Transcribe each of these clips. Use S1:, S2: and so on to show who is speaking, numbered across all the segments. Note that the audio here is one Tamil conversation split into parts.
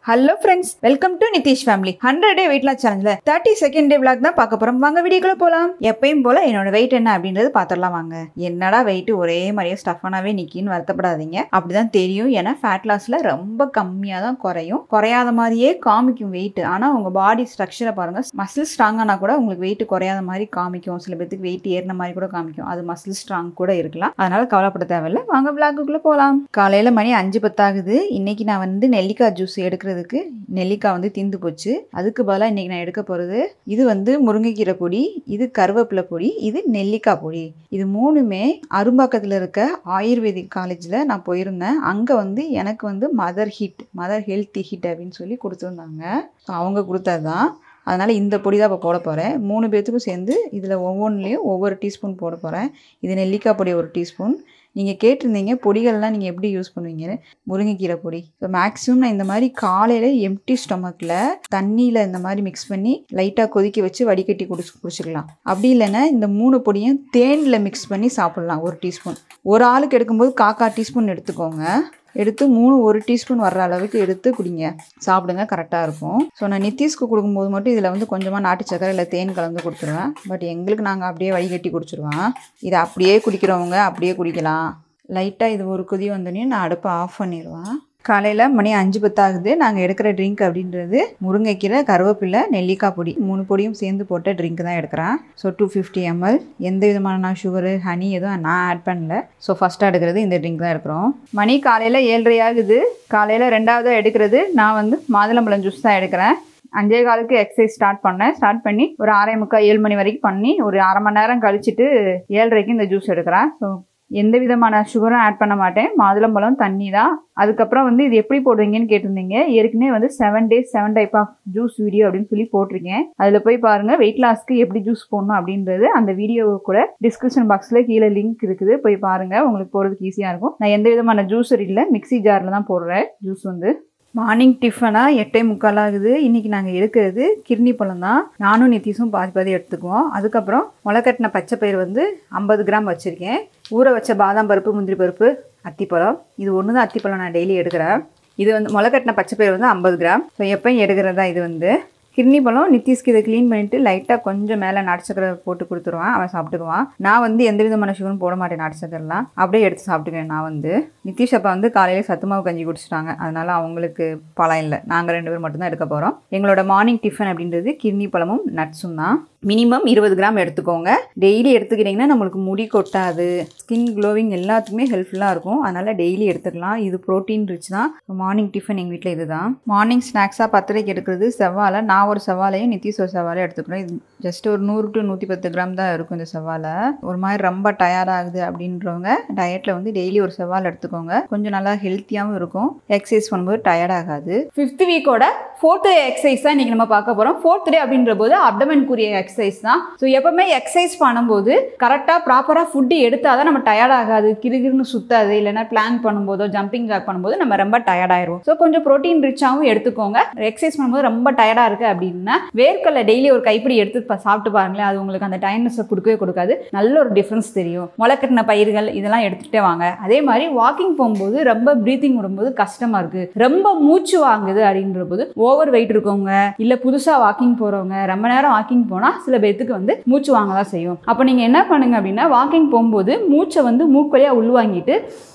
S1: hello friends welcome to Nitish family hundred day weight loss சேலஞ்சில் தேர்ட்டி செகண்ட் டே விளாக் தான் பார்க்க போகிறோம் வாங்க வீடியோக்குள்ள போகலாம் எப்பயும் போல என்னோட வெயிட் என்ன அப்படின்றது பார்த்துடலாம் வாங்க என்னடா வெயிட் ஒரே மாதிரியே ஸ்டஃபானாவே நிற்கின்னு வருத்தப்படாதீங்க அப்படிதான் தெரியும் ஏன்னா ஃபேட் லாஸில் ரொம்ப கம்மியாக தான் குறையும் குறையாத மாதிரியே காமிக்கும் வெயிட் ஆனால் உங்கள் பாடி ஸ்ட்ரக்சரை பாருங்கள் மசில் ஸ்ட்ராங்கானா கூட உங்களுக்கு வெயிட் குறையாத மாதிரி காமிக்கும் சில பேருக்கு வெயிட் ஏறின மாதிரி கூட காமிக்கும் அது மசில் ஸ்ட்ராங் கூட இருக்கலாம் அதனால கவலைப்பட தேவையில்லை வாங்க விளாக்குள்ளே போகலாம் காலையில் மணி அஞ்சு பத்தாகுது இன்னைக்கு நான் வந்து நெல்லிக்காய் ஜூஸ் எடுக்கிறதுக்கு நெல்லிக்காய் வந்து தீந்து போச்சு அதுக்கு பதிலாக இன்னைக்கு நான் எடுக்க போகிறது இது வந்து முருங்கைக்கீரை பொடி இது கருவேப்பிலை பொடி இது நெல்லிக்காய் பொடி இது மூணுமே அரும்பாக்கத்தில் இருக்க ஆயுர்வேதிக் காலேஜில் நான் போயிருந்தேன் அங்கே வந்து எனக்கு வந்து mother hit mother healthy hit அப்படின்னு சொல்லி கொடுத்துருந்தாங்க ஸோ அவங்க கொடுத்தது தான் அதனால் இந்த பொடி தான் இப்போ போட போகிறேன் மூணு பேர்த்துக்கும் சேர்ந்து இதில் ஒவ்வொன்றுலேயும் ஒவ்வொரு டீஸ்பூன் போட போகிறேன் இது நெல்லிக்காய் பொடி ஒரு டீஸ்பூன் நீங்கள் கேட்டிருந்தீங்க பொடிகள்லாம் நீங்கள் எப்படி யூஸ் பண்ணுவீங்கன்னு முருங்கைக்கீரை பொடி ஸோ மேக்ஸிமம் நான் இந்த மாதிரி காலையில் எம்டி ஸ்டொமக்கில் தண்ணியில் இந்த மாதிரி மிக்ஸ் பண்ணி லைட்டாக கொதிக்க வச்சு வடிகட்டி குடிச்சு குடிச்சிக்கலாம் அப்படி இல்லைன்னா இந்த மூணு பொடியும் தேனில் மிக்ஸ் பண்ணி சாப்பிட்லாம் ஒரு டீஸ்பூன் ஒரு ஆளுக்கு எடுக்கும்போது காக்கா டீஸ்பூன் எடுத்துக்கோங்க எடுத்து மூணு ஒரு டீஸ்பூன் வர்ற அளவுக்கு எடுத்து குடிங்க சாப்பிடுங்க கரெக்டாக இருக்கும் ஸோ நான் நித்தீஷ்க்கு கொடுக்கும்போது மட்டும் இதில் வந்து கொஞ்சமாக நாட்டு சக்கரை இல்லை தேன் கலந்து கொடுத்துருவேன் பட் எங்களுக்கு நாங்கள் அப்படியே வடிகட்டி குடிச்சிருவோம் இதை அப்படியே குடிக்கிறவங்க அப்படியே குடிக்கலாம் லைட்டாக இது ஒரு கொதி வந்தோடனே நான் அடுப்பை ஆஃப் பண்ணிடுவேன் காலையில் மணி அஞ்சு பத்தாகுது நாங்கள் எடுக்கிற ட்ரிங்க் அப்படின்றது முருங்கைக்கீரை கருவேப்பிலை நெல்லிக்காய் பொடி மூணு பொடியும் சேர்ந்து போட்ட ட்ரிங்க் தான் எடுக்கிறேன் ஸோ டூ ஃபிஃப்டி எம்எல் எந்த விதமான நான் சுகரு ஹனி எதுவும் நான் ஆட் பண்ணல ஸோ ஃபஸ்ட்டாக எடுக்கிறது இந்த ட்ரிங்க் தான் எடுக்கிறோம் மணி காலையில் ஏழரை ஆகுது காலையில் ரெண்டாவதாக எடுக்கிறது நான் வந்து மாதுளம்பழம் ஜூஸ் தான் எடுக்கிறேன் அஞ்சே காலுக்கு எக்ஸசைஸ் ஸ்டார்ட் பண்ணேன் ஸ்டார்ட் பண்ணி ஒரு ஆறே முக்கால் ஏழு மணி வரைக்கும் பண்ணி ஒரு அரை மணி நேரம் கழிச்சிட்டு ஏழரைக்கு இந்த ஜூஸ் எடுக்கிறேன் ஸோ எந்த விதமான சுகரும் ஆட் பண்ண மாட்டேன் மாதுளம்பழம் தண்ணி தான் அதுக்கப்புறம் வந்து இது எப்படி போடுவீங்கன்னு கேட்டிருந்தீங்க ஏற்கனவே வந்து seven days seven type of juice video அப்படின்னு சொல்லி போட்டிருக்கேன் அதில் போய் பாருங்கள் வெயிட் லாஸ்க்கு எப்படி ஜூஸ் போடணும் அப்படின்றது அந்த வீடியோ கூட டிஸ்கிரிப்ஷன் பாக்ஸில் கீழே லிங்க் இருக்குது போய் பாருங்கள் உங்களுக்கு போகிறதுக்கு ஈஸியாக இருக்கும் நான் எந்த விதமான ஜூஸர் இல்லை மிக்ஸி ஜாரில் தான் போடுறேன் ஜூஸ் வந்து மார்னிங் டிஃபனாக எட்டே முக்கால் ஆகுது இன்றைக்கி நாங்கள் எடுக்கிறது கிர்னி பழம் தான் நானும் நித்திஷும் பாதி பாதி எடுத்துக்குவோம் அதுக்கப்புறம் முளைக்கட்டின பச்சை பயிர் வந்து ஐம்பது கிராம் வச்சுருக்கேன் ஊற வச்ச பாதாம் பருப்பு முந்திரி பருப்பு அத்திப்பழம் இது ஒன்று தான் அத்திப்பழம் நான் டெய்லி எடுக்கிறேன் இது வந்து முளைக்கட்டின பச்சை பயிர் வந்து ஐம்பது கிராம் ஸோ எப்பயும் எடுக்கிறது தான் இது வந்து கிட்னி பழம் நித்திஷ்க்கு இதை க்ளீன் பண்ணிவிட்டு லைட்டாக கொஞ்சம் மேலே நாட்டு சக்கரை போட்டு கொடுத்துருவான் அவன் சாப்பிட்டுக்குவான் நான் வந்து எந்த விதமான சுகரும் போட மாட்டேன் நாட்டு சக்கரெலாம் அப்படியே எடுத்து சாப்பிட்டுக்குவேன் நான் வந்து நிதிஷ் அப்பா வந்து காலையில் சத்துமாவு கஞ்சி குடிச்சிட்டாங்க அதனால் அவங்களுக்கு பழம் இல்லை நாங்கள் ரெண்டு பேர் மட்டும்தான் எடுக்க போகிறோம் எங்களோட மார்னிங் டிஃபன் அப்படின்றது கிட்னி பழமும் நட்ஸும் தான் மினிமம் இருபது கிராம் எடுத்துக்கோங்க டெய்லி எடுத்துக்கிட்டிங்கன்னா நம்மளுக்கு முடி கொட்டாது ஸ்கின் க்ளோவிங் எல்லாத்துக்குமே ஹெல்ப்ஃபுல்லாக இருக்கும் அதனால் டெய்லி எடுத்துக்கலாம் இது ப்ரோட்டீன் ரிச் தான் மார்னிங் டிஃபன் எங்கள் வீட்டில் இதுதான் மார்னிங் ஸ்நாக்ஸாக பத்திரைக்கு எடுக்கிறது செவ்வாழை நான் ஒரு செவ்வாழையும் நித்திஷ் ஒரு செவ்வாழையும் எடுத்துக்கிறோம் இது ஜஸ்ட் ஒரு நூறு டு நூற்றி பத்து கிராம் தான் இருக்கும் இந்த செவ்வாழை ஒரு மாதிரி ரொம்ப டயர்ட் ஆகுது அப்படின்றவங்க டயட்டில் வந்து டெய்லி ஒரு செவ்வாழை எடுத்துக்கோங்க கொஞ்சம் நல்லா ஹெல்த்தியாகவும் இருக்கும் எக்ஸசைஸ் பண்ணும்போது டயர்ட் ஆகாது
S2: ஃபிஃப்த் வீக்கோட ஃபோர்த் டே எக்ஸசைஸ் தான் இன்றைக்கி நம்ம பார்க்க போகிறோம் ஃபோர்த் டே அப்படின்ற போது அப்டமனுக்குரிய எக்ஸசைஸ் தான் ஸோ எப்பவுமே எக்ஸசைஸ் பண்ணும்போது கரெக்டாக ப்ராப்பராக ஃபுட்டு எடுத்தால் தான் நம்ம டயர்ட் ஆகாது கிருகிருன்னு சுத்தாது இல்லைன்னா பிளான் பண்ணும்போதோ ஜம்பிங் ஜாக் பண்ணும்போது நம்ம ரொம்ப டயர்ட் ஆயிரும் ஸோ கொஞ்சம் ப்ரோட்டீன் ரிச்சாகவும் எடுத்துக்கோங்க எக்ஸசைஸ் பண்ணும்போது ரொம்ப டயர்டாக இருக்குது அப்படின்னா வேர்க்கடலை டெய்லி ஒரு கைப்பிடி எடுத்து ப- சாப்பிட்டு பாருங்களேன் அது உங்களுக்கு அந்த டயர்னஸை கொடுக்கவே கொடுக்காது நல்ல ஒரு டிஃப்ரென்ஸ் தெரியும் முளைக்கட்டின பயிர்கள் இதெல்லாம் எடுத்துகிட்டே வாங்க அதே மாதிரி வாக்கிங் போகும்போது ரொம்ப ப்ரீத்திங் விடும்போது கஷ்டமாக இருக்குது ரொம்ப மூச்சு வாங்குது அப்படின்ற போது ஓவர் வெயிட் இருக்கவங்க இல்லை புதுசாக வாக்கிங் போகிறவங்க ரொம்ப நேரம் வாக்கிங் போனால் சில பேர்த்துக்கு வந்து மூச்சு வாங்க தான் செய்யும் அப்போ நீங்கள் என்ன பண்ணுங்க அப்படின்னா வாக்கிங் போகும்போது மூச்சை வந்து மூக்கு வழியாக உள்வாங்கிட்டு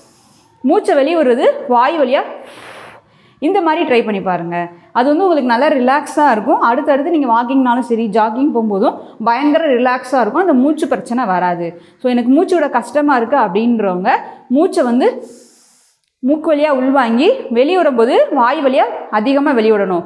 S2: மூச்சை வெளியே விடுறது வாய் வழியாக இந்த மாதிரி ட்ரை பண்ணி பாருங்கள் அது வந்து உங்களுக்கு நல்லா ரிலாக்ஸாக இருக்கும் அடுத்தடுத்து நீங்கள் வாக்கிங்னாலும் சரி ஜாகிங் போகும்போதும் பயங்கர ரிலாக்ஸாக இருக்கும் அந்த மூச்சு பிரச்சனை வராது ஸோ எனக்கு மூச்சு விட கஷ்டமாக இருக்குது அப்படின்றவங்க மூச்சை வந்து மூக்கு வழியாக உள்வாங்கி வெளியே விடும்போது வாய் வழியாக அதிகமாக வெளியிடணும்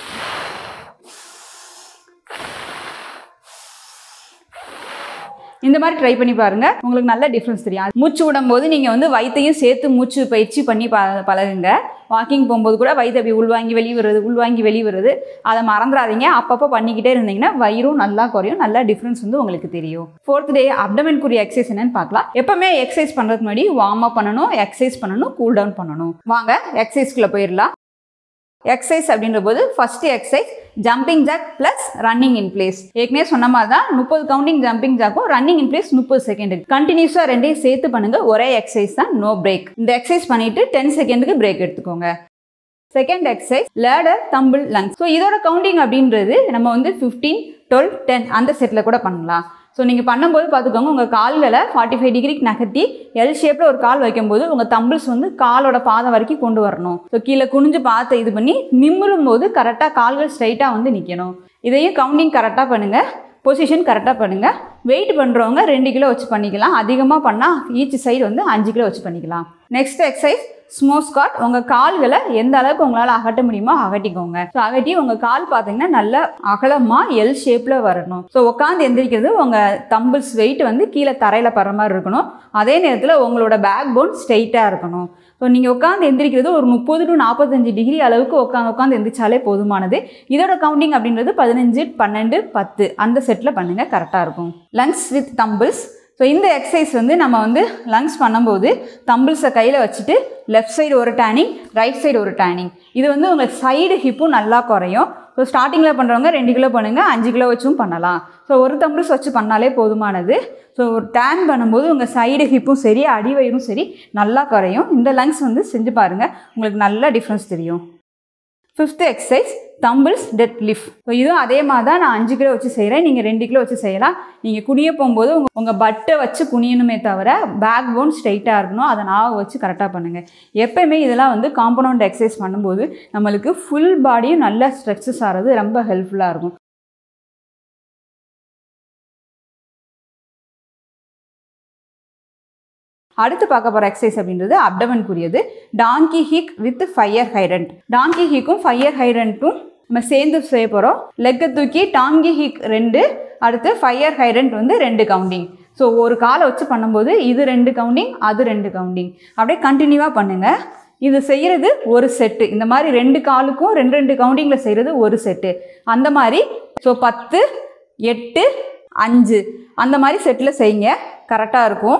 S2: இந்த மாதிரி ட்ரை பண்ணி பாருங்க உங்களுக்கு நல்ல டிஃப்ரென்ஸ் தெரியும் மூச்சு விடும்போது நீங்கள் வந்து வயிற்றையும் சேர்த்து மூச்சு பயிற்சி பண்ணி ப பழகுங்க வாக்கிங் போகும்போது கூட வயிற்று அப்படி உள்வாங்கி வெளியே வருது உள்வாங்கி வெளியே வருது அதை மறந்துடாதீங்க அப்பப்போ பண்ணிக்கிட்டே இருந்தீங்கன்னா வயிறும் நல்லா குறையும் நல்லா டிஃப்ரென்ஸ் வந்து உங்களுக்கு தெரியும் ஃபோர்த் டே அப்டமென்க்குரிய எக்ஸசைஸ் என்னன்னு பார்க்கலாம் எப்பவுமே எக்ஸசைஸ் பண்ணுறதுக்கு முன்னாடி வார்ம் அப் பண்ணணும் எக்ஸசைஸ் பண்ணணும் கூல் டவுன் பண்ணணும் வாங்க எக்ஸசைஸ்க்குள்ளே போயிடலாம் எக்ஸசைஸ் அப்படின்ற போது first exercise jumping jack plus running in place ஏற்கனவே சொன்ன மாதிரி தான் முப்பது கவுண்டிங் ஜம்பிங் ஜாக்கும் ரன்னிங் இன் பிளேஸ் முப்பது செகண்ட் கண்டினியூஸாக ரெண்டையும் சேர்த்து பண்ணுங்க ஒரே எக்ஸசைஸ் தான் நோ பிரேக் இந்த எக்ஸசைஸ் பண்ணிட்டு டென் செகண்டுக்கு பிரேக் எடுத்துக்கோங்க second exercise ladder dumbbell lunges so இதோட கவுண்டிங் அப்படின்றது நம்ம வந்து ஃபிஃப்டீன் டுவெல் டென் அந்த செட்டில் கூட பண்ணலாம் ஸோ நீங்கள் பண்ணும்போது பார்த்துக்கோங்க உங்கள் கால்களை ஃபார்ட்டி ஃபைவ் டிகிரிக்கு நகர்த்தி எல் ஷேப்பில் ஒரு கால் வைக்கும்போது உங்கள் தம்பிள்ஸ் வந்து காலோட பாதம் வரைக்கும் கொண்டு வரணும் ஸோ கீழே குனிஞ்சு பார்த்து இது பண்ணி நிமிரும் போது கரெக்டாக கால்கள் ஸ்ட்ரைட்டாக வந்து நிற்கணும் இதையும் கவுண்டிங் கரெக்டாக பண்ணுங்கள் பொசிஷன் கரெக்டாக பண்ணுங்கள் வெயிட் பண்ணுறவங்க ரெண்டு கிலோ வச்சு பண்ணிக்கலாம் அதிகமாக பண்ணால் ஈச் சைடு வந்து அஞ்சு கிலோ வச்சு பண்ணிக்கலாம் நெக்ஸ்ட் எக்ஸசைஸ் ஸ்மோ ஸ்காட் உங்கள் கால்களை எந்த அளவுக்கு உங்களால் அகட்ட முடியுமோ அகட்டிக்கோங்க ஸோ அகட்டி உங்கள் கால் பார்த்தீங்கன்னா நல்ல அகலமாக எல் ஷேப்பில் வரணும் ஸோ உட்காந்து எந்திரிக்கிறது உங்கள் தம்பிள்ஸ் வெயிட் வந்து கீழே தரையில் படுற மாதிரி இருக்கணும் அதே நேரத்தில் உங்களோட பேக் போன் ஸ்ட்ரெயிட்டாக இருக்கணும் ஸோ நீங்கள் உட்காந்து எந்திரிக்கிறது ஒரு முப்பது டு நாற்பத்தஞ்சு டிகிரி அளவுக்கு உட்காந்து உட்காந்து எந்திரிச்சாலே போதுமானது இதோட கவுண்டிங் அப்படின்றது பதினஞ்சு பன்னெண்டு பத்து அந்த செட்டில் பண்ணுங்கள் கரெக்டாக இருக்கும் லங்ஸ் வித் தம்பிள்ஸ் ஸோ இந்த எக்ஸசைஸ் வந்து நம்ம வந்து லங்ஸ் பண்ணும்போது தம்பிள்ஸை கையில் வச்சுட்டு லெஃப்ட் சைடு ஒரு டேனிங் ரைட் சைடு ஒரு டேனிங் இது வந்து உங்களுக்கு சைடு ஹிப்பும் நல்லா குறையும் ஸோ ஸ்டார்டிங்கில் பண்ணுறவங்க ரெண்டு கிலோ பண்ணுங்கள் அஞ்சு கிலோ வச்சும் பண்ணலாம் ஸோ ஒரு தம்பிள்ஸ் வச்சு பண்ணாலே போதுமானது ஸோ ஒரு டேன் பண்ணும்போது உங்கள் சைடு ஹிப்பும் சரி அடிவயிறும் சரி நல்லா குறையும் இந்த லங்ஸ் வந்து செஞ்சு பாருங்கள் உங்களுக்கு நல்ல டிஃப்ரென்ஸ் தெரியும் fifth exercise dumbbells deadlift so இதுவும் அதே மாதிரி தான் நான் அஞ்சு கிலோ வச்சு செய்கிறேன் நீங்கள் ரெண்டு கிலோ வச்சு செய்யலாம் நீங்கள் குனிய போகும்போது உங்கள் உங்கள் பட்டை வச்சு குனியணுமே தவிர பேக் போன் ஸ்ட்ரைட்டாக இருக்கணும் அதை நான் வச்சு கரெக்டாக பண்ணுங்கள் எப்பயுமே இதெல்லாம் வந்து காம்பனவுண்ட் எக்ஸசைஸ் பண்ணும்போது நம்மளுக்கு ஃபுல் பாடியும் நல்ல ஸ்ட்ரெச்சஸ் ஆகிறது ரொம்ப ஹெல்ப்ஃபுல்லாக இருக்கும் அடுத்து பார்க்க போகிற எக்ஸசைஸ் அப்படின்றது அப்டவனுக்குரியது donkey kick with fire hydrant donkey ஹிக்கும் ஃபயர் ஹைரண்ட்டும் நம்ம சேர்ந்து செய்ய போகிறோம் லெக்கை தூக்கி டாங்கி ஹிக் ரெண்டு அடுத்து ஃபயர் ஹைரண்ட் வந்து ரெண்டு கவுண்டிங் ஸோ ஒரு காலை வச்சு பண்ணும்போது இது ரெண்டு கவுண்டிங் அது ரெண்டு கவுண்டிங் அப்படியே கண்டினியூவாக பண்ணுங்கள் இது செய்கிறது ஒரு செட்டு இந்த மாதிரி ரெண்டு காலுக்கும் ரெண்டு ரெண்டு கவுண்டிங்கில் செய்கிறது ஒரு செட்டு அந்த மாதிரி ஸோ பத்து எட்டு அஞ்சு அந்த மாதிரி செட்டில் செய்யுங்க கரெக்டாக இருக்கும்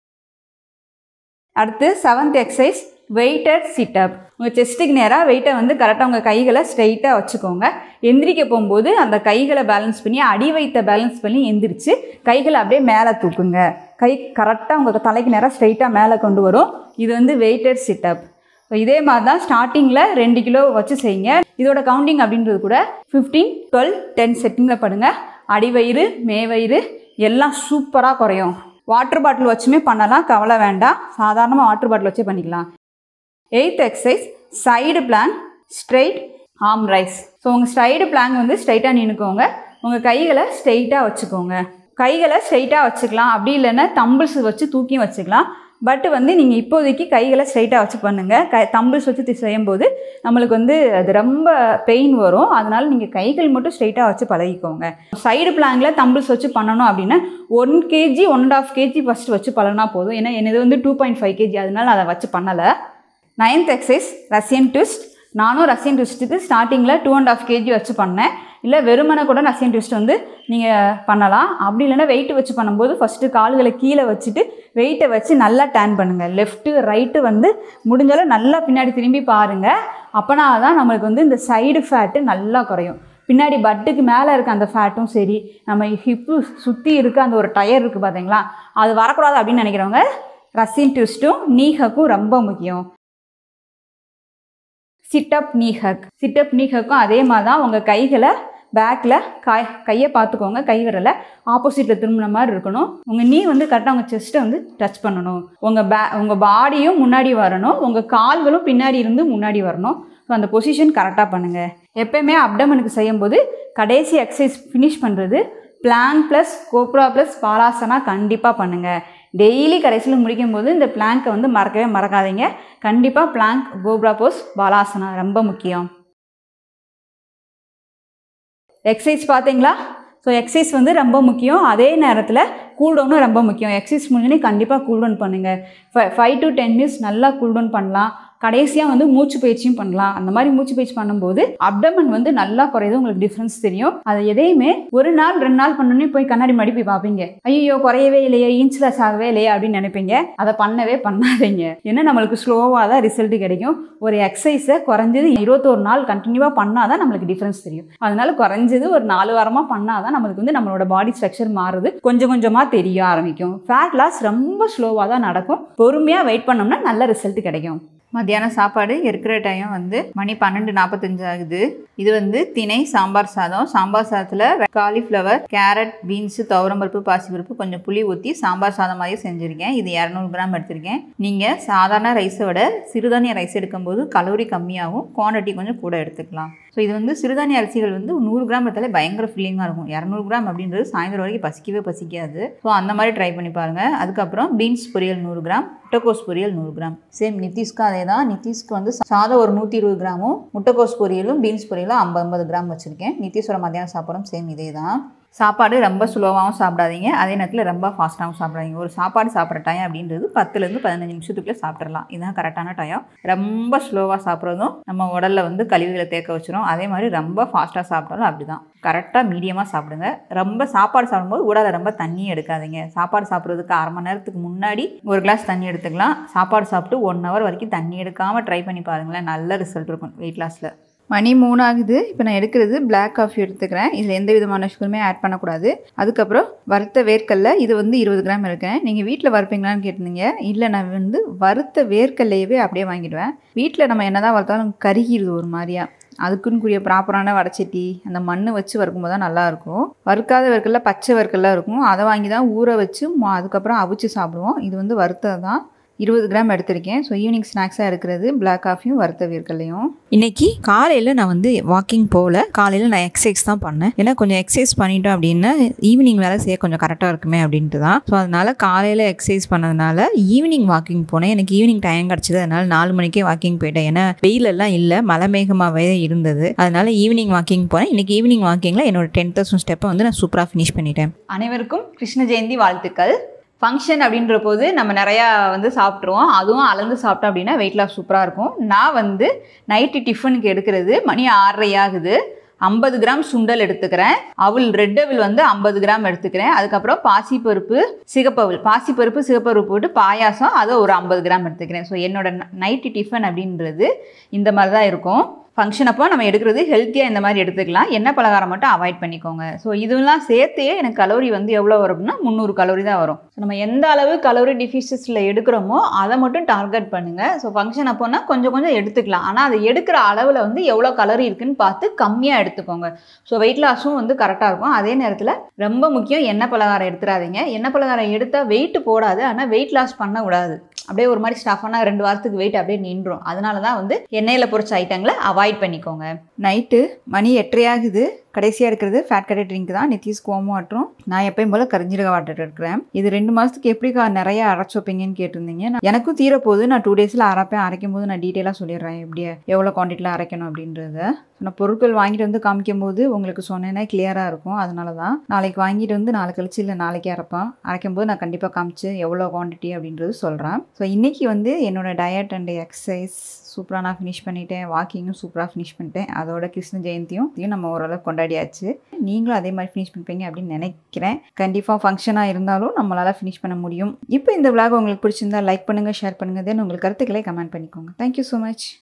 S2: அடுத்து செவன்த் எக்ஸசைஸ் வெயிட்டட் சிட்டப் உங்கள் செஸ்ட்டுக்கு நேராக வெயிட்டை வந்து கரெக்டாக உங்கள் கைகளை ஸ்ட்ரைட்டாக வச்சுக்கோங்க எந்திரிக்க போகும்போது அந்த கைகளை பேலன்ஸ் பண்ணி அடி வைத்த பேலன்ஸ் பண்ணி எந்திரிச்சு கைகளை அப்படியே மேலே தூக்குங்க கை கரெக்டாக உங்கள் தலைக்கு நேராக ஸ்ட்ரைட்டாக மேலே கொண்டு வரும் இது வந்து வெயிட்டட் சிட்டப் ஸோ இதே மாதிரி தான் ஸ்டார்டிங்கில் ரெண்டு கிலோ வச்சு செய்யுங்க இதோட கவுண்டிங் அப்படின்றது கூட ஃபிஃப்டீன் டுவெல் டென் செட்டிங்கில் படுங்க அடிவயிறு மேவயிறு எல்லாம் சூப்பராக குறையும் வாட்டர் பாட்டில் வச்சுமே பண்ணலாம் கவலை வேண்டாம் சாதாரணமாக வாட்டர் பாட்டில் வச்சே பண்ணிக்கலாம் eighth exercise side plank straight arm raise so உங்கள் சைடு பிளான் வந்து ஸ்ட்ரைட்டாக நின்றுக்கோங்க உங்கள் கைகளை ஸ்ட்ரைட்டாக வச்சுக்கோங்க கைகளை ஸ்ட்ரைட்டாக வச்சுக்கலாம் அப்படி இல்லைன்னா தம்பிள்ஸ் வச்சு தூக்கியும் வச்சுக்கலாம் பட் வந்து நீங்கள் இப்போதைக்கு கைகளை ஸ்ட்ரைட்டாக வச்சு பண்ணுங்கள் க தம்பிள்ஸ் வச்சு தி- செய்யும்போது நம்மளுக்கு வந்து அது ரொம்ப பெயின் வரும் அதனால் நீங்கள் கைகள் மட்டும் ஸ்ட்ரைட்டாக வச்சு பழகிக்கோங்க சைடு பிளாங்கில் தம்பிள்ஸ் வச்சு பண்ணணும் அப்படின்னா one KG one and half KG first வச்சு பழகினா போதும் ஏன்னா என்னது வந்து டூ பாயிண்ட் ஃபைவ் கேஜி அதனால அதை வச்சு பண்ணலை நைன்த் எக்ஸசைஸ் ரஷ்யன் ட்விஸ்ட் நானும் ரஷ்யன் ட்விஸ்ட்டுக்கு ஸ்டார்டிங்கில் டூ அண்ட் ஆஃப் கேஜி வச்சு பண்ணேன் இல்லை வெறுமனை கூட ரஷ்யன் ட்விஸ்ட் வந்து நீங்கள் பண்ணலாம் அப்படி இல்லைன்னா வெயிட் வச்சு பண்ணும்போது ஃபஸ்ட்டு கால்களை கீழே வச்சுட்டு வெயிட்டை வச்சு நல்லா டேன் பண்ணுங்கள் லெஃப்ட்டு ரைட்டு வந்து முடிஞ்சாலும் நல்லா பின்னாடி திரும்பி பாருங்கள் அப்போனா தான் நம்மளுக்கு வந்து இந்த சைடு ஃபேட்டு நல்லா குறையும் பின்னாடி பட்டுக்கு மேலே இருக்க அந்த ஃபேட்டும் சரி நம்ம ஹிப்பு சுற்றி இருக்க அந்த ஒரு டயர் இருக்குது பார்த்தீங்களா அது வரக்கூடாது அப்படின்னு நினைக்கிறவங்க ரஷ்யன் ட்விஸ்ட்டும் நீஹக்கும் ரொம்ப முக்கியம் சிட்டப் நீஹக் சிட்டப் நீஹக்கும் அதே மாதிரி தான் உங்கள் கைகளை பேக்கில் காய் கையை பார்த்துக்கோங்க கை விரலை ஆப்போசிட்டில் திரும்பின மாதிரி இருக்கணும் உங்கள் நீ வந்து கரெக்டாக உங்கள் செஸ்ட்டை வந்து டச் பண்ணணும் உங்கள் பே உங்கள் பாடியும் முன்னாடி வரணும் உங்கள் கால்களும் பின்னாடி இருந்து முன்னாடி வரணும் ஸோ அந்த பொசிஷன் கரெக்டாக பண்ணுங்கள் எப்பயுமே அப்டமனுக்கு செய்யும்போது கடைசி எக்ஸசைஸ் ஃபினிஷ் பண்ணுறது plank plus cobra plus balasana கண்டிப்பாக பண்ணுங்கள் டெய்லி கடைசியில் முடிக்கும் போது இந்த பிளாங்கை வந்து மறக்கவே மறக்காதீங்க கண்டிப்பாக பிளாங்க் கோப்ரா போஸ் பாலாசனா ரொம்ப முக்கியம் எக்ஸசைஸ் பார்த்தீங்களா ஸோ எக்ஸசைஸ் வந்து ரொம்ப முக்கியம் அதே நேரத்தில் கூல்டவுனும் ரொம்ப முக்கியம் எக்ஸசைஸ் முடிஞ்சோடனே கண்டிப்பாக கூல்டவுன் பண்ணுங்கள் ஃபைவ் டு டென் மினிட்ஸ் நல்லா கூல்டவுன் பண்ணலாம் கடைசியாக வந்து மூச்சு பயிற்சியும் பண்ணலாம் அந்த மாதிரி மூச்சு பயிற்சி பண்ணும்போது அப்டமன் வந்து நல்லா குறையுது உங்களுக்கு டிஃப்ரென்ஸ் தெரியும் அது எதையுமே ஒரு நாள் ரெண்டு நாள் பண்ணோன்னே போய் கண்ணாடி மாடி போய் பார்ப்பீங்க ஐயோ குறையவே இல்லையே இன்ச்லெஸ் ஆகவே இல்லையே அப்படின்னு நினைப்பீங்க அதை பண்ணவே பண்ணாதீங்க ஏன்னா நம்மளுக்கு ஸ்லோவாக தான் ரிசல்ட் கிடைக்கும் ஒரு எக்ஸசைஸை குறைஞ்சது இருபத்தோரு நாள் கண்டினியூவாக பண்ணால் தான் நம்மளுக்கு டிஃப்ரென்ஸ் தெரியும் அதனால குறைஞ்சது ஒரு நாலு வாரமாக பண்ணால் தான் நம்மளுக்கு வந்து நம்மளோட பாடி ஸ்ட்ரக்சர் மாறுது கொஞ்சம் கொஞ்சமாக தெரிய ஆரம்பிக்கும் ஃபேட் லாஸ் ரொம்ப ஸ்லோவாக தான் நடக்கும் பொறுமையாக வெயிட் பண்ணோம்னா நல்ல ரிசல்ட் கிடைக்கும்
S1: மத்தியானம் சாப்பாடு இருக்கிற டைம் வந்து மணி பன்னெண்டு நாற்பத்தஞ்சு ஆகுது இது வந்து திணை சாம்பார் சாதம் சாம்பார் சாதத்தில் காலிஃப்ளவர் கேரட் பீன்ஸு துவரம்பருப்பு பாசிப்பருப்பு கொஞ்சம் புளி ஊற்றி சாம்பார் சாதம் மாதிரி செஞ்சுருக்கேன் இது இரநூறு கிராம் எடுத்திருக்கேன் நீங்கள் சாதாரண ரைஸை விட சிறுதானிய ரைஸ் எடுக்கும்போது கலோரி கம்மியாகும் குவான்டிட்டி கொஞ்சம் கூட எடுத்துக்கலாம் ஸோ இது வந்து சிறுதானிய அரிசிகள் வந்து நூறு கிராம் எடுத்தாலே பயங்கர ஃபில்லிங்காக இருக்கும் இரநூறு கிராம் அப்படின்றது சாயந்தரம் வரைக்கும் பசிக்கவே பசிக்காது ஸோ அந்த மாதிரி ட்ரை பண்ணி பாருங்கள் அதுக்கப்புறம் பீன்ஸ் பொரியல் நூறு கிராம் முட்டைக்கோஸ் பொரியல் நூறு கிராம் சேம் நிதிஷ்க்கு அதே தான் நிதிஷ்க்கு வந்து சாதம் ஒரு நூற்றி இருபது கிராமும் முட்டைக்கோஸ் பொரியலும் பீன்ஸ் பொரியலும் ஐம்பது ஐம்பது கிராம் வச்சுருக்கேன் நிதிஷோட மத்தியானம் சாப்பாடும் சேம் இதே தான் சாப்பாடு ரொம்ப ஸ்லோவாகவும் சாப்பிடாதீங்க அதே நேரத்தில் ரொம்ப ஃபாஸ்ட்டாகவும் சாப்பிடாதீங்க ஒரு சாப்பாடு சாப்பிட்ற டைம் அப்படின்றது பத்துலேருந்து பதினஞ்சு நிமிஷத்துக்குள்ளே சாப்பிட்றலாம் இதுதான் கரெக்டான டைம் ரொம்ப ஸ்லோவாக சாப்பிட்றதும் நம்ம உடலில் வந்து கழிவுகளை தேக்க வச்சிரும் அதே மாதிரி ரொம்ப ஃபாஸ்ட்டாக சாப்பிட்டாலும் அப்படி தான் கரெக்டாக மீடியமாக சாப்பிடுங்க ரொம்ப சாப்பாடு சாப்பிடும்போது உடலை ரொம்ப தண்ணி எடுக்காதீங்க சாப்பாடு சாப்பிட்றதுக்கு அரை மணி நேரத்துக்கு முன்னாடி ஒரு கிளாஸ் தண்ணி எடுத்துக்கலாம் சாப்பாடு சாப்பிட்டு ஒன் ஹவர் வரைக்கும் தண்ணி எடுக்காமல் ட்ரை பண்ணி பாருங்களேன் நல்ல ரிசல்ட் இருக்கும் வெயிட் லாஸில் மணி மூணு ஆகுது இப்போ நான் எடுக்கிறது பிளாக் காஃபி எடுத்துக்கிறேன் இதில் எந்த விதமான சுகருமே ஆட் பண்ணக்கூடாது அதுக்கப்புறம் வறுத்த வேர்க்கல்ல இது வந்து இருபது கிராம் இருக்கேன் நீங்கள் வீட்டில் வறுப்பீங்களான்னு கேட்டிருந்தீங்க இல்லை நான் வந்து வறுத்த வேர்க்கல்லையவே அப்படியே வாங்கிடுவேன் வீட்டில் நம்ம என்ன தான் வறுத்தாலும் கருகிடுது ஒரு மாதிரியா அதுக்குன்னு கூடிய ப்ராப்பரான வடச்சட்டி அந்த மண் வச்சு வறுக்கும்போது தான் நல்லாயிருக்கும் வறுக்காத வேர்க்கல்ல பச்சை வேர்க்கல்லாம் இருக்கும் அதை வாங்கி தான் ஊற வச்சு அதுக்கப்புறம் அவிச்சு சாப்பிடுவோம் இது வந்து வறுத்தது தான் இருபது கிராம் எடுத்திருக்கேன் ஸோ ஈவினிங் ஸ்நாக்ஸாக இருக்கிறது பிளாக் காஃபியும் வறுத்த வேர்க்கல்லையும்
S3: இன்னைக்கு காலையில் நான் வந்து வாக்கிங் போகல காலையில் நான் எக்ஸசைஸ் தான் பண்ணேன் ஏன்னா கொஞ்சம் எக்ஸசைஸ் பண்ணிட்டோம் அப்படின்னா ஈவினிங் வேலை செய்ய கொஞ்சம் கரெக்டாக இருக்குமே அப்படின்ட்டு தான் ஸோ அதனால் காலையில் எக்ஸசைஸ் பண்ணதுனால ஈவினிங் வாக்கிங் போனேன் எனக்கு ஈவினிங் டைம் கிடச்சிது அதனால நாலு மணிக்கே வாக்கிங் போயிட்டேன் ஏன்னா வெயிலெல்லாம் இல்லை மலை மேகமாகவே இருந்தது அதனால ஈவினிங் வாக்கிங் போனேன் இன்னைக்கு ஈவினிங் வாக்கிங்கில் என்னோட டென் தௌசண்ட் ஸ்டெப்பை வந்து நான் சூப்பராக ஃபினிஷ் பண்ணிட்டேன்
S2: அனைவருக்கும் கிருஷ்ண ஜெயந்தி வாழ்த்துக்கள் ஃபங்க்ஷன் அப்படின்ற போது நம்ம நிறையா வந்து சாப்பிட்ருவோம் அதுவும் அளந்து சாப்பிட்டோம் அப்படின்னா வெயிட் லாஸ் சூப்பராக இருக்கும் நான் வந்து நைட்டு டிஃபனுக்கு எடுக்கிறது மணி ஆறரை ஆகுது ஐம்பது கிராம் சுண்டல் எடுத்துக்கிறேன் அவள் ரெட் அவள் வந்து ஐம்பது கிராம் எடுத்துக்கிறேன் அதுக்கப்புறம் பாசிப்பருப்பு சிகப்பவுள் பாசிப்பருப்பு சிகப்பருப்பு போட்டு பாயாசம் அதை ஒரு ஐம்பது கிராம் எடுத்துக்கிறேன் ஸோ என்னோட நைட்டு டிஃபன் அப்படின்றது இந்த மாதிரி தான் இருக்கும் ஃபங்க்ஷன் அப்போ நம்ம எடுக்கிறது ஹெல்த்தியாக இந்த மாதிரி எடுத்துக்கலாம் எண்ணெய் பலகாரம் மட்டும் அவாய்ட் பண்ணிக்கோங்க ஸோ இதெல்லாம் சேர்த்தே எனக்கு கலோரி வந்து எவ்வளோ வரும் அப்படின்னா முந்நூறு கலோரி தான் வரும் ஸோ நம்ம எந்த அளவு கலோரி டிஃபிஷியஸில் எடுக்கிறோமோ அதை மட்டும் டார்கெட் பண்ணுங்கள் ஸோ ஃபங்க்ஷன் அப்போனா கொஞ்சம் கொஞ்சம் எடுத்துக்கலாம் ஆனால் அது எடுக்கிற அளவில் வந்து எவ்வளோ கலோரி இருக்குன்னு பார்த்து கம்மியாக எடுத்துக்கோங்க ஸோ வெயிட் லாஸும் வந்து கரெக்டாக இருக்கும் அதே நேரத்தில் ரொம்ப முக்கியம் எண்ணெய் பலகாரம் எடுத்துடாதீங்க எண்ணெய் பலகாரம் எடுத்தால் வெயிட் போடாது ஆனால் வெயிட் லாஸ் பண்ணக்கூடாது அப்படியே ஒரு மாதிரி ஸ்டஃபானா ரெண்டு வாரத்துக்கு வெயிட் அப்படியே நின்றும் அதனால தான் வந்து எண்ணெயில் பொரிச்ச ஐட்டங்களை அவாய்ட் பண்ணிக்கோங்க
S1: நைட்டு மணி எட்டரை ஆகுது கடைசியாக இருக்கிறது ஃபேட் கட்டை ட்ரிங்க் தான் நிதிஷ் கோமோ வாட்டரும் நான் எப்பயும் போல் கரிஞ்சீரக வாட்டர் எடுக்கிறேன் இது ரெண்டு மாதத்துக்கு எப்படிக்கா நிறைய அரைச்சி வைப்பீங்கன்னு கேட்டிருந்தீங்க நான் எனக்கும் தீரப்போகுது நான் டூ டேஸில் அரைப்பேன் அரைக்கும் போது நான் டீட்டெயிலாக சொல்லிடுறேன் எப்படி எவ்வளோ குவான்டிட்டியில் அரைக்கணும் அப்படின்றத நான் பொருட்கள் வாங்கிட்டு வந்து காமிக்கும் போது உங்களுக்கு சொன்னேன்னா கிளியராக இருக்கும் அதனால தான் நாளைக்கு வாங்கிட்டு வந்து நாளை கழிச்சு இல்லை நாளைக்கே அரைப்பேன் அரைக்கும் போது நான் கண்டிப்பாக காமிச்சு எவ்வளோ குவான்டிட்டி அப்படின்றது சொல்கிறேன் ஸோ இன்றைக்கி வந்து என்னோட டயட் அண்ட் எக்ஸசைஸ் சூப்பராக நான் ஃபினிஷ் பண்ணிட்டேன் வாக்கிங்கும் சூப்பராக ஃபினிஷ் பண்ணிட்டேன் அதோட கிருஷ்ண ஜெயந்தியும் இதையும் நம்ம ஓரளவுக்கு கொண்டாடியாச்சு நீங்களும் அதே மாதிரி ஃபினிஷ் பண்ணிப்பீங்க அப்படின்னு நினைக்கிறேன் கண்டிப்பாக ஃபங்க்ஷனாக இருந்தாலும் நம்மளால் ஃபினிஷ் பண்ண முடியும் இப்போ இந்த விளாக் உங்களுக்கு பிடிச்சிருந்தா லைக் பண்ணுங்கள் ஷேர் பண்ணுங்கள் தென் உங்களுக்கு கருத்துக்களை கமெண்ட் பண்ணிக்கோங்க தேங்க்யூ ஸோ மச்